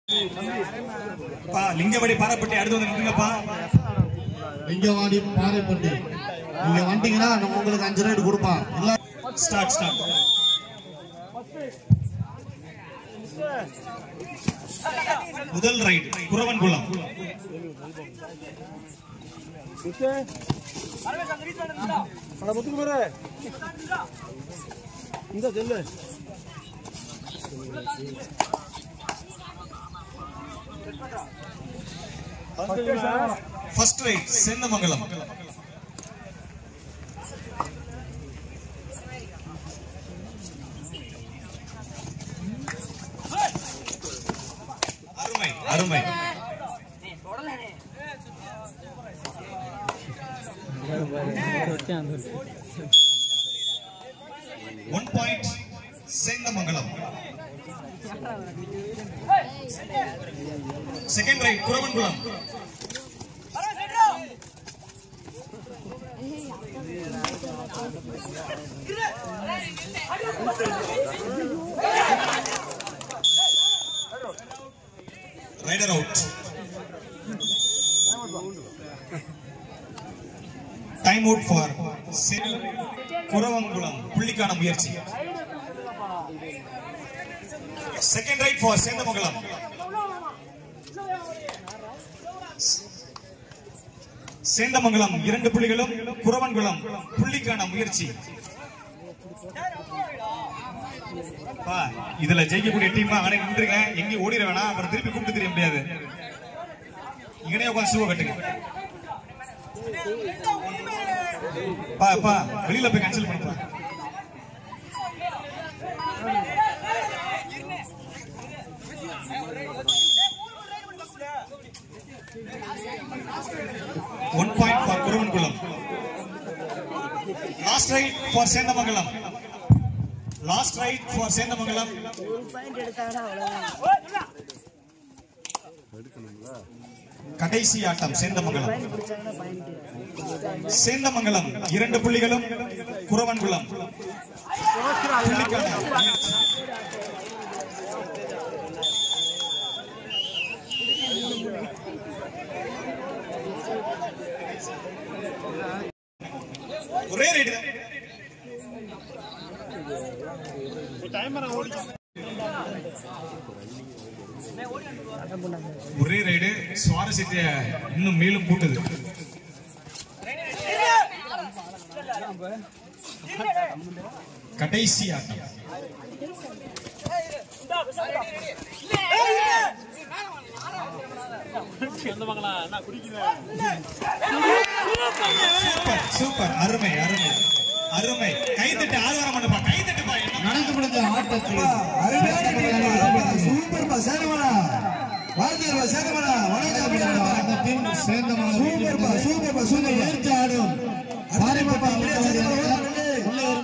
பா லிங்கவடி பாரப்பட்டி அடுத்து வந்து நின்றுங்கப்பா லிங்கவாடி பாறைப்பட்டி நீங்க வந்தீங்கன்னா நம்ம உங்களுக்கு அஞ்சு ரேட் கொடுப்பான் இல்ல ஸ்டார்ட் ஸ்டார்ட் முதல் ரைட் குறவன் குளம் ஃபர்ஸ்ட் ரைட் சேந்தமங்கலம் அருமை அருமை one point Senthamangalam second raid Kuravankulam raider out time out for Kuravankulam புள்ளிக்கான முயற்சி second raid for Senthamangalam Senthamangalam இரண்டு புள்ளிகளும் குரவன்குளம் புள்ளிக்கான முயற்சி பா, இதுல ஜெயிக்கக்கூடிய டீம் அங்கே நின்றுங்க எங்கேயும் ஓடிட வேணாம் அப்புறம் திருப்பி கூப்பிட்டு தெரிய முடியாது இங்கனே உட்காந்து ஷூவை கட்டுங்க பா பா வெளியில போய் கேன்சல் பண்ணுப்பா one point for Kuruvankulam last raid for Senthamangalam last raid for Senthamangalam point எடுத்தாங்கன்னா அவ்வளவுதான் கடைசி ஆட்டம் சேந்தமங்கலம் பாயிண்ட் பிடிச்சாங்கன்னா பாயிண்ட் சேந்தமங்கலம் இரண்டு புள்ளிகளும் குறவன்குளம் புள்ளிக்கான முயற்சி. ஒரே ரைடு ஒரே ரைடு சுவாரஸ்யத்தை இன்னும் மேலும் கூட்டுது கடைசி ஆட்டம் சூப்பர் சூப்பர் அருமை அருமை அருமை கைத்தட்டு ஆதாரம் பண்ணுப்பா கைத்தட்டுப்பா நடந்து முடிந்த ஆட்டத்தில் சூப்பர்ப்பா சேரமலா வாழ்த்துக்கள் சேரமலா வணக்கம் ஆட்டத்தில் சேர்ந்த சூப்பர்ப்பா சூப்பர்ப்பா சூப்பர் ஆடும் பாருப்பா அப்படியே சேரமலா